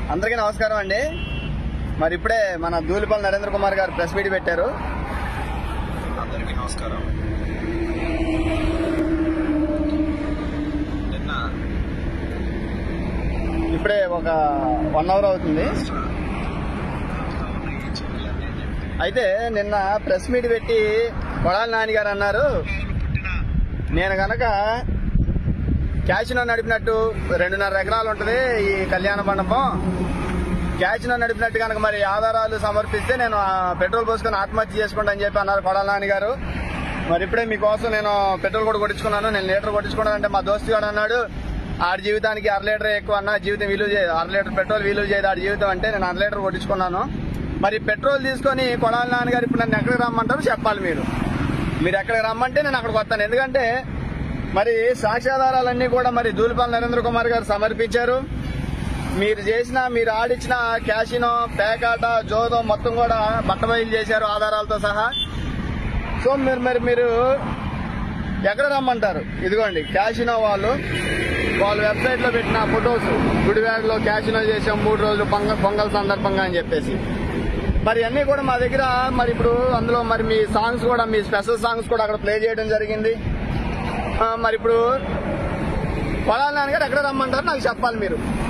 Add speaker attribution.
Speaker 1: అందరికీ నమస్కారం అండి మరి ఇప్పుడే మన దూలిపల్లి నరేంద్ర కుమార్ గారు ప్రెస్ మీట్ పెట్టారు
Speaker 2: అందరికీ నమస్కారం నిన్న
Speaker 1: ఇప్పుడే ఒక వన్ అవర్ అవుతుంది
Speaker 2: ఉన్న ఈ చెట్లన్నీ చెప్పి
Speaker 1: అయితే నిన్న ప్రెస్ మీట్ పెట్టి కొడాలి నాని గారు అన్నారు
Speaker 2: పుట్టిన
Speaker 1: నేను గనక క్యాసినో నడిపినట్టు రెండున్నర ఎకరాలు ఉంటుంది ఈ కళ్యాణ మండపం క్యాసినో నడిపినట్టు కనుక మరి ఆధారాలు సమర్పిస్తే నేను ఆ పెట్రోల్ పోసుకొని ఆత్మహత్య చేసుకుంటా అని చెప్పి అన్నారు కొడాలి నాని గారు మరి ఇప్పుడే మీకోసం నేను పెట్రోల్ కూడా కొట్టించుకున్నాను నేను లీటర్ కొట్టించుకున్నానంటే మా దోస్తు గారు అన్నాడు ఆడి జీవితానికి అర లీటర్ ఎక్కువ అన్న జీవితం విలువ చేయదు అర లీటర్ పెట్రోల్ విలువ చేయదు ఆడి జీవితం అంటే నేను అర లీటర్ కొట్టించుకున్నాను మరి పెట్రోల్ తీసుకొని కొడాలి నాన్న గారు ఇప్పుడు నన్ను ఎక్కడికి రమ్మంటారు చెప్పాలి మీరు మీరు ఎక్కడికి రమ్మంటే నేను అక్కడికి వస్తాను ఎందుకంటే మరి సాక్ష్యాధారాలన్నీ కూడా మరి దూలిపాల్ నరేంద్ర కుమార్ గారు సమర్పించారు మీరు చేసిన మీరు ఆడిచ్చిన క్యాషినో పేకాట జోదో మొత్తం కూడా బట్టబయలు చేశారు ఆధారాలతో సహా సో మీరు మరి మీరు ఎక్కడ రమ్మంటారు ఇదిగోండి క్యాషినో వాళ్ళు వాళ్ళ వెబ్సైట్ లో పెట్టిన ఫొటోస్ గుడివాడలో లో క్యాషినో చేసాం మూడు రోజులు పొంగ పొంగల్ సందర్భంగా అని చెప్పేసి మరి అన్ని కూడా మా దగ్గర మరి ఇప్పుడు అందులో మరి మీ సాంగ్స్ కూడా మీ స్పెషల్ సాంగ్స్ కూడా అక్కడ ప్లే చేయడం జరిగింది ఆ, మరి ఇప్పుడు పొలాల నాన్నగారు ఎక్కడ రమ్మంటారు నాకు చెప్పాలి మీరు